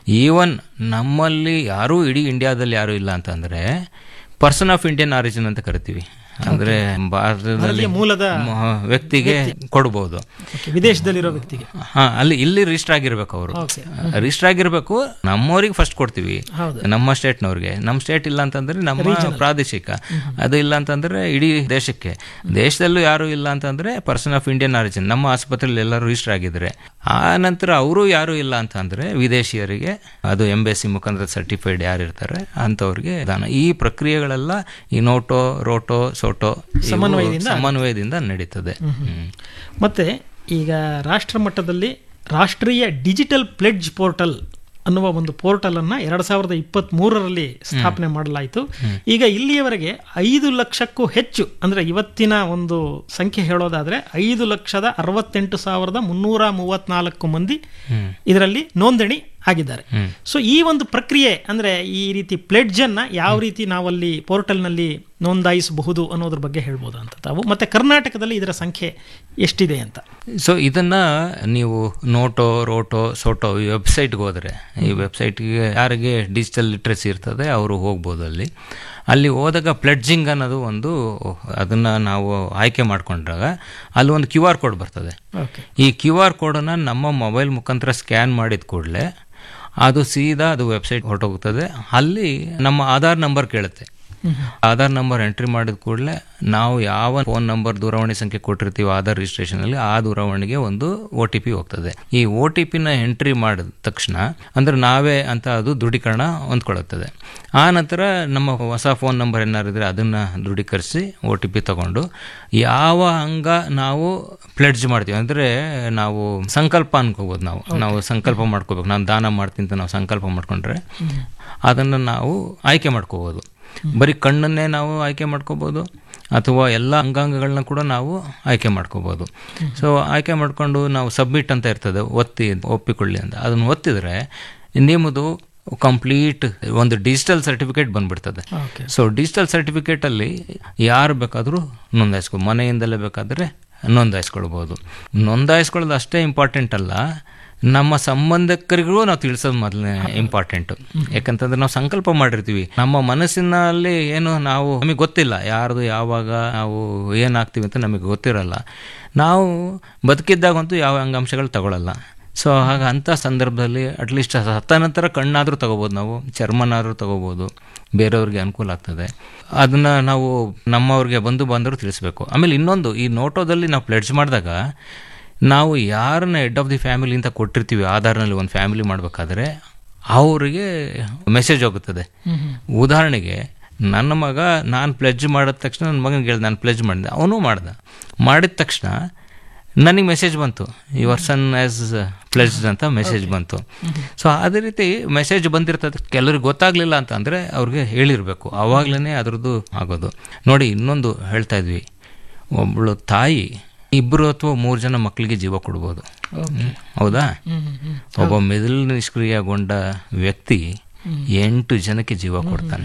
Even ನಮ್ಮಲ್ಲಿ ಯಾರೂ ಇಡೀ ಇಂಡಿಯಾದಲ್ಲಿ ಯಾರೂ ಇಲ್ಲ ಅಂತಂದರೆ ಪರ್ಸನ್ ಆಫ್ ಇಂಡಿಯನ್ ಆರಿಜಿನ್ ಅಂತ ಕರಿತೀವಿ ಅಂದರೆ ಭಾರತದಲ್ಲಿ ಭಾರತೀಯ ಮೂಲದ ಮ- ವ್ಯಕ್ತಿಗೆ ಕೊಡ್ಬೋದು Okay, ವಿದೇಶದಲ್ಲಿರೋ ವ್ಯಕ್ತಿಗೆ ಹಾ ಅಲ್ಲಿ ಇಲ್ಲಿ ರಿಜಿಸ್ಟರ್ ಆಗಿರ್ಬೇಕು ಅವರು ಓಕೆ ರಿಜಿಸ್ಟರ್ ಆಗಿರ್ಬೇಕು ನಮ್ಮವ್ರಿಗೆ ಫಸ್ಟ್ ಕೊಡ್ತೀವಿ ಹೌದು ನಮ್ಮ ಸ್ಟೇಟ್ನವ್ರಿಗೆ ನಮ್ಮ ಸ್ಟೇಟ್ ಇಲ್ಲ ಅಂತಂದ್ರೆ ನಮ್ಮ ಪ್ರಾದೇಶಿಕ ಅದು ಇಲ್ಲ ಅಂತಂದ್ರೆ ಇಡೀ ದೇಶಕ್ಕೆ ದೇಶದಲ್ಲೂ ಯಾರು ಇಲ್ಲ ಅಂತಂದ್ರೆ ಪರ್ಸನ್ ಆಫ್ ಇಂಡಿಯನ್ ಆರಿಜಿನ್ ನಮ್ಮ ಆಸ್ಪತ್ರೆಯಲ್ಲಿ ಎಲ್ಲರೂ ರಿಜಿಸ್ಟರ್ ಆಗಿದ್ದಾರೆ ಆ ನಂತರ ಅವರು ಯಾರು ಇಲ್ಲ ಅಂತಂದ್ರೆ ವಿದೇಶಿಯರಿಗೆ ಅದು ಎಂಬೆಸಿ ಮುಖಾಂತರ ಸರ್ಟಿಫೈಡ್ ಯಾರು ಇರ್ತಾರೆ ಅಂಥವ್ರಿಗೆ ದಾನ ಈ ಪ್ರಕ್ರಿಯೆಗಳೆಲ್ಲ ಈ ನೋಟೋ ರೋಟೋ ಸೋಟೋ ಇವು ಸಮನ್ವಯದಿಂದ ಸಮನ್ವಯದಿಂದ ನಡೀತದೆ ಹ್ಮ್. ಮತ್ತೆ ಈಗ ರಾಷ್ಟ್ರ ಮಟ್ಟದಲ್ಲಿ ರಾಷ್ಟ್ರೀಯ ಡಿಜಿಟಲ್ ಪ್ಲೆಡ್ಜ್ ಪೋರ್ಟಲ್ ಅನ್ನುವ ಒಂದು ಪೋರ್ಟಲ್ ಅನ್ನ ಎರಡ್ ಸಾವಿರದ ಇಪ್ಪತ್ತ್ ಮೂರರಲ್ಲಿ ಸ್ಥಾಪನೆ ಮಾಡಲಾಯಿತು ಈಗ ಇಲ್ಲಿಯವರೆಗೆ ಐದು ಲಕ್ಷಕ್ಕೂ ಹೆಚ್ಚು ಅಂದ್ರೆ ಇವತ್ತಿನ ಒಂದು ಸಂಖ್ಯೆ ಹೇಳೋದಾದ್ರೆ ಐದು ಲಕ್ಷದ ಅರವತ್ತೆಂಟು ಸಾವಿರದ ಮುನ್ನೂರ ಮೂವತ್ನಾಲ್ಕು ಮಂದಿ ಇದರಲ್ಲಿ ನೋಂದಣಿ ಆಗಿದ್ದಾರೆ ಸೊ ಈ ಒಂದು ಪ್ರಕ್ರಿಯೆ ಅಂದ್ರೆ ಈ ರೀತಿ ಪ್ಲೆಡ್ಜ್ ಅನ್ನ ಯಾವ ರೀತಿ ನಾವಲ್ಲಿ ಪೋರ್ಟಲ್ನಲ್ಲಿ ನೋಂದಾಯಿಸಬಹುದು ಅನ್ನೋದ್ರ ಬಗ್ಗೆ ಹೇಳ್ಬೋದು ಅಂತ ತಾವು ಮತ್ತೆ ಕರ್ನಾಟಕದಲ್ಲಿ ಇದರ ಸಂಖ್ಯೆ ಎಷ್ಟಿದೆ ಅಂತ ಸೊ ಇದನ್ನ ನೀವು ನೋಟೋ ರೋಟೋ ಸೋಟೋ ಈ ವೆಬ್ಸೈಟ್ಗೆ ಹೋದರೆ ಈ ವೆಬ್ಸೈಟ್ಗೆ ಯಾರಿಗೆ ಡಿಜಿಟಲ್ ಲಿಟ್ರಸಿ ಇರ್ತದೆ ಅವರು ಹೋಗ್ಬೋದು ಅಲ್ಲಿ ಅಲ್ಲಿ ಹೋದಾಗ ಪ್ಲೆಡ್ಜಿಂಗ್ ಅನ್ನೋದು ಒಂದು ಅದನ್ನ ನಾವು ಆಯ್ಕೆ ಮಾಡ್ಕೊಂಡಾಗ ಅಲ್ಲಿ ಒಂದು ಕ್ಯೂ ಆರ್ ಕೋಡ್ ಬರ್ತದೆ ಓಕೆ ಈ ಕ್ಯೂ ಆರ್ ಕೋಡನ್ನು ನಮ್ಮ ಮೊಬೈಲ್ ಮುಖಾಂತರ ಸ್ಕ್ಯಾನ್ ಮಾಡಿದ ಕೂಡಲೇ ಅದು ಸೀದಾ ಅದು ವೆಬ್ಸೈಟ್ ಹೊರಟೋಗ್ತದೆ ಅಲ್ಲಿ ನಮ್ಮ ಆಧಾರ್ ನಂಬರ್ ಕೇಳುತ್ತೆ ಆಧಾರ್ ನಂಬರ್ ಎಂಟ್ರಿ ಮಾಡಿದ ಕೂಡಲೇ ನಾವು ಯಾವ ಫೋನ್ ನಂಬರ್ ದೂರವಾಣಿ ಸಂಖ್ಯೆ ಕೊಟ್ಟಿರ್ತೀವಿ ಆಧಾರ್ ರಿಜಿಸ್ಟ್ರೇಷನಲ್ಲಿ ಆ ದೂರವಾಣಿಗೆ ಒಂದು ಒ ಟಿ ಪಿ ಹೋಗ್ತದೆ ಈ ಒ ಟಿ ಪಿನ ಎಂಟ್ರಿ ಮಾಡಿದ ತಕ್ಷಣ ಅಂದ್ರೆ ನಾವೇ ಅಂತ ಅದು ದೃಢೀಕರಣ ಹೊಂದ್ಕೊಳ್ಳುತ್ತದೆ ಆ ನಂತರ ನಮ್ಮ ಹೊಸ ಫೋನ್ ನಂಬರ್ ಏನಾರಿದ್ರೆ ಅದನ್ನು ದೃಢೀಕರಿಸಿ ಒ ಟಿ ಪಿ ತಗೊಂಡು ಯಾವ ಅಂಗ ನಾವು ಪ್ಲೆಡ್ಜ್ ಮಾಡ್ತೀವಿ ಅಂದರೆ ನಾವು ಸಂಕಲ್ಪ ಅನ್ಕೋಬೋದು ನಾವು ನಾವು ಸಂಕಲ್ಪ ಮಾಡ್ಕೋಬೇಕು ನಾನು ದಾನ ಮಾಡ್ತೀನಿ ಅಂತ ನಾವು ಸಂಕಲ್ಪ ಮಾಡ್ಕೊಂಡ್ರೆ ಅದನ್ನು ನಾವು ಆಯ್ಕೆ ಮಾಡ್ಕೋಬೋದು ಬರೀ ಕಣ್ಣನ್ನೇ ನಾವು ಆಯ್ಕೆ ಮಾಡ್ಕೋಬೋದು ಅಥವಾ ಎಲ್ಲ ಅಂಗಾಂಗಗಳನ್ನ ಕೂಡ ನಾವು ಆಯ್ಕೆ ಮಾಡ್ಕೋಬೋದು ಸೊ ಆಯ್ಕೆ ಮಾಡ್ಕೊಂಡು ನಾವು ಸಬ್ಮಿಟ್ ಅಂತ ಇರ್ತದೆ ಒತ್ತಿ ಒಪ್ಪಿಕೊಳ್ಳಿ ಅಂತ ಅದನ್ನು ಒತ್ತಿದರೆ ನಿಮ್ಮದು ಕಂಪ್ಲೀಟ್ ಒಂದು ಡಿಜಿಟಲ್ ಸರ್ಟಿಫಿಕೇಟ್ ಬಂದ್ಬಿಡ್ತದೆ ಓಕೆ ಸೊ ಡಿಜಿಟಲ್ ಸರ್ಟಿಫಿಕೇಟಲ್ಲಿ ಯಾರು ಬೇಕಾದರೂ ನೋಂದಾಯಿಸ್ಕೊ ಮನೆಯಿಂದಲೇ ಬೇಕಾದರೆ ನೋಂದಾಯಿಸ್ಕೊಳ್ಬೋದು ನೋಂದಾಯಿಸ್ಕೊಳ್ಳೋದು ಅಷ್ಟೇ ಇಂಪಾರ್ಟೆಂಟ್ ಅಲ್ಲ ನಮ್ಮ ಸಂಬಂಧಿಕರಿಗೂ ನಾವು ತಿಳಿಸೋದು ಮೊದಲನೇ ಇಂಪಾರ್ಟೆಂಟು ಯಾಕಂತಂದ್ರೆ ನಾವು ಸಂಕಲ್ಪ ಮಾಡಿರ್ತೀವಿ ನಮ್ಮ ಮನಸ್ಸಿನಲ್ಲಿ ಏನು ನಾವು ನಮಗೆ ಗೊತ್ತಿಲ್ಲ ಯಾರ್ದು ಯಾವಾಗ ನಾವು ಏನಾಗ್ತೀವಿ ಅಂತ ನಮಗೆ ಗೊತ್ತಿರಲ್ಲ ನಾವು ಬದುಕಿದ್ದಾಗಂತೂ ಯಾವ ಅಂಗಾಂಶಗಳು ತಗೊಳ್ಳಲ್ಲ ಸೊ ಹಾಗ ಅಂಥ ಸಂದರ್ಭದಲ್ಲಿ ಅಟ್ಲೀಸ್ಟ್ ಸತ್ತ ನಂತರ ಕಣ್ಣಾದರೂ ತಗೋಬೋದು ನಾವು ಚರ್ಮನಾದರೂ ತಗೋಬೋದು ಬೇರೆಯವ್ರಿಗೆ ಅನುಕೂಲ ಆಗ್ತದೆ ಅದನ್ನು ನಾವು ನಮ್ಮವ್ರಿಗೆ ಬಂದು ಬಂದರೂ ತಿಳಿಸ್ಬೇಕು ಆಮೇಲೆ ಇನ್ನೊಂದು ಈ ನೋಟೋದಲ್ಲಿ ನಾವು ಪ್ಲೆಡ್ಜ್ ಮಾಡಿದಾಗ ನಾವು ಯಾರನ್ನ ಹೆಡ್ ಆಫ್ ದಿ ಫ್ಯಾಮಿಲಿ ಅಂತ ಕೊಟ್ಟಿರ್ತೀವಿ ಆಧಾರ್ನಲ್ಲಿ ಒಂದು ಫ್ಯಾಮಿಲಿ ಮಾಡಬೇಕಾದ್ರೆ ಅವರಿಗೆ ಮೆಸೇಜ್ ಹೋಗುತ್ತದೆ ಉದಾಹರಣೆಗೆ ನನ್ನ ಮಗ ನಾನು ಪ್ಲೆಡ್ಜ್ ಮಾಡಿದ ತಕ್ಷಣ ನನ್ನ ಮಗನಿಗೆ ಹೇಳ್ದೆ ನಾನು ಪ್ಲೆಡ್ಜ್ ಮಾಡಿದೆ ಅವನು ಮಾಡ್ದ ಮಾಡಿದ ತಕ್ಷಣ ನನಗೆ ಮೆಸೇಜ್ ಬಂತು ಯುವರ್ ಸನ್ ಆಸ್ ಪ್ಲೆಡ್ಜ್ ಅಂತ ಮೆಸೇಜ್ ಬಂತು ಸೊ ಅದೇ ರೀತಿ ಮೆಸೇಜ್ ಬಂದಿರ್ತದೆ ಕೆಲವ್ರಿಗೆ ಗೊತ್ತಾಗ್ಲಿಲ್ಲ ಅಂತ ಅಂದರೆ ಅವ್ರಿಗೆ ಹೇಳಿರಬೇಕು ಆವಾಗಲೇ ಅದ್ರದ್ದು ಆಗೋದು ನೋಡಿ ಇನ್ನೊಂದು ಹೇಳ್ತಾ ಇದ್ವಿ ಒಬ್ಬಳು ತಾಯಿ ಇಬ್ಬರು ಅಥವಾ ಮೂರು ಜನ ಮಕ್ಕಳಿಗೆ ಜೀವ ಕೊಡ್ಬೋದು ಹೌದಾ ಒಬ್ಬ ಮೆದುಳು ನಿಷ್ಕ್ರಿಯಗೊಂಡ ವ್ಯಕ್ತಿ ಎಂಟು ಜನಕ್ಕೆ ಜೀವ ಕೊಡ್ತಾನೆ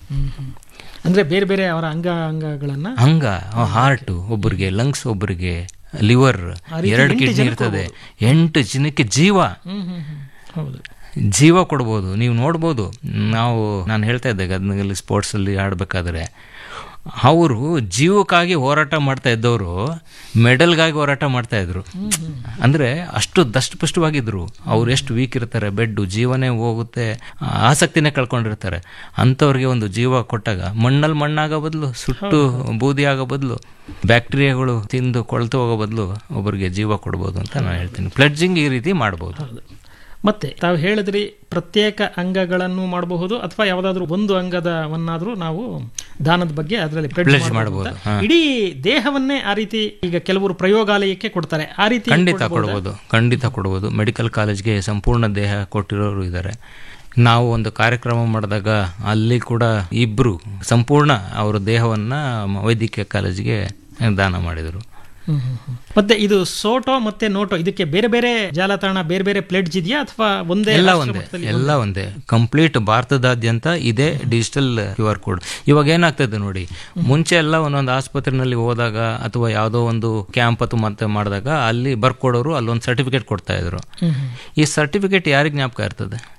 ಅಂದ್ರೆ ಬೇರೆ ಬೇರೆ ಅವರ ಅಂಗ ಅಂಗಗಳನ್ನ ಹಂಗ ಹಾರ್ಟ್ ಒಬ್ಬರಿಗೆ ಲಂಗ್ಸ್ ಒಬ್ಬರಿಗೆ ಲಿವರ್ ಎರಡು ಕಿಡ್ನಿ ಇರ್ತದೆ ಎಂಟು ಜನಕ್ಕೆ ಜೀವ ಹ್ಮ್ ಹ್ಮ್ ಹ್ಮ್. ಹೌದು ಜೀವ ಕೊಡ್ಬೋದು ನೀವು ನೋಡ್ಬೋದು ನಾವು ನಾನು ಹೇಳ್ತಾ ಇದ್ದೆ ಗದನಲ್ಲಿ ಸ್ಪೋರ್ಟ್ಸಲ್ಲಿ ಆಡಬೇಕಾದ್ರೆ ಅವರು ಜೀವಕ್ಕಾಗಿ ಹೋರಾಟ ಮಾಡ್ತಾ ಇದ್ದವರು ಮೆಡಲ್ಗಾಗಿ ಹೋರಾಟ ಮಾಡ್ತಾ ಇದ್ರು ಅಂದರೆ ಅಷ್ಟು ದಷ್ಟಪುಷ್ಟವಾಗಿದ್ರು ಅವ್ರು ಎಷ್ಟು ವೀಕ್ ಇರ್ತಾರೆ ಬೆಡ್ಡು ಜೀವನೇ ಹೋಗುತ್ತೆ ಆಸಕ್ತಿನೇ ಕಳ್ಕೊಂಡಿರ್ತಾರೆ ಅಂಥವ್ರಿಗೆ ಒಂದು ಜೀವ ಕೊಟ್ಟಾಗ ಮಣ್ಣಲ್ಲಿ ಮಣ್ಣಾಗೋ ಬದಲು ಸುಟ್ಟು ಬೂದಿ ಆಗೋ ಬದಲು ಬ್ಯಾಕ್ಟೀರಿಯಾಗಳು ತಿಂದು ಕೊಳ್ತು ಹೋಗೋ ಬದಲು ಒಬ್ಬರಿಗೆ ಜೀವ ಕೊಡ್ಬೋದು ಅಂತ ನಾನು ಹೇಳ್ತೀನಿ ಪ್ಲೆಡ್ಜಿಂಗ್ ಈ ರೀತಿ ಮಾಡ್ಬೋದು ಹೌದು ಮತ್ತೆ ತಾವು ಹೇಳಿದ್ರಿ ಪ್ರತ್ಯೇಕ ಅಂಗಗಳನ್ನು ಮಾಡಬಹುದು ಅಥವಾ ಯಾವುದಾದ್ರೂ ಒಂದು ಅಂಗದವನ್ನಾದ್ರೂ ನಾವು ದಾನದ ಬಗ್ಗೆ ಅದರಲ್ಲಿ pledge Pledge ಮಾಡ್ಬೋದು ಮಾಡ್ಬೋದು, ಅಂತ. ಇಡೀ ದೇಹವನ್ನೇ ಆ ರೀತಿ ಈಗ ಕೆಲವರು ಪ್ರಯೋಗಾಲಯಕ್ಕೆ ಕೊಡ್ತಾರೆ ಆ ರೀತಿ ಖಂಡಿತ ಕೊಡ್ಬೋದು ಖಂಡಿತ ಕೊಡ್ಬೋದು ಮೆಡಿಕಲ್ ಕಾಲೇಜ್ಗೆ ಸಂಪೂರ್ಣ ದೇಹ ಕೊಟ್ಟಿರೋರು ಇದ್ದಾರೆ ನಾವು ಒಂದು ಕಾರ್ಯಕ್ರಮ ಮಾಡಿದಾಗ ಅಲ್ಲಿ ಕೂಡ ಇಬ್ಬರು ಸಂಪೂರ್ಣ ಅವರ ದೇಹವನ್ನ ವೈದ್ಯಕೀಯ ಕಾಲೇಜಿಗೆ ದಾನ ಮಾಡಿದರು ಹ್ಮ್, ಹ್ಮ್, ಹ್ಮ್. ಮತ್ತೆ ಇದು ಸೋಟೋ ಮತ್ತೆ ನೋಟೋ ಇದಕ್ಕೆ ಬೇರೆ ಬೇರೆ ಜಾಲತಾಣ ಬೇರೆ ಬೇರೆ ಪ್ಲೇಟ್ಸ್ ಇದೆಯಾ ಅಥವಾ ಒಂದೇ ಎಲ್ಲ ರಾಷ್ಟ್ರ ಒಂದೇ ಮಟ್ಟದಲ್ಲಿ ಎಲ್ಲ ಒಂದೇ ಕಂಪ್ಲೀಟ್ ಭಾರತದಾದ್ಯಂತ ಇದೇ ಡಿಜಿಟಲ್ ಕ್ಯೂ ಆರ್ ಕೋಡ್ ಇವಾಗ ಏನಾಗ್ತದೆ ನೋಡಿ ಮುಂಚೆ ಎಲ್ಲ ಒಂದೊಂದು ಆಸ್ಪತ್ರೆನಲ್ಲಿ ಹೋದಾಗ ಅಥವಾ ಯಾವುದೋ ಒಂದು ಕ್ಯಾಂಪ್ ಅಥವಾ ಮತ್ತೆ ಮಾಡಿದಾಗ ಅಲ್ಲಿ ಬರ್ಕೊಡೋರು ಅಲ್ಲೊಂದು ಸರ್ಟಿಫಿಕೇಟ್ ಕೊಡ್ತಾ ಇದ್ರು ಹ್ಮ್, ಹ್ಮ್. ಈ ಸರ್ಟಿಫಿಕೇಟ್ ಯಾರಿಗೆ ಜ್ಞಾಪಕ ಇರ್ತದೆ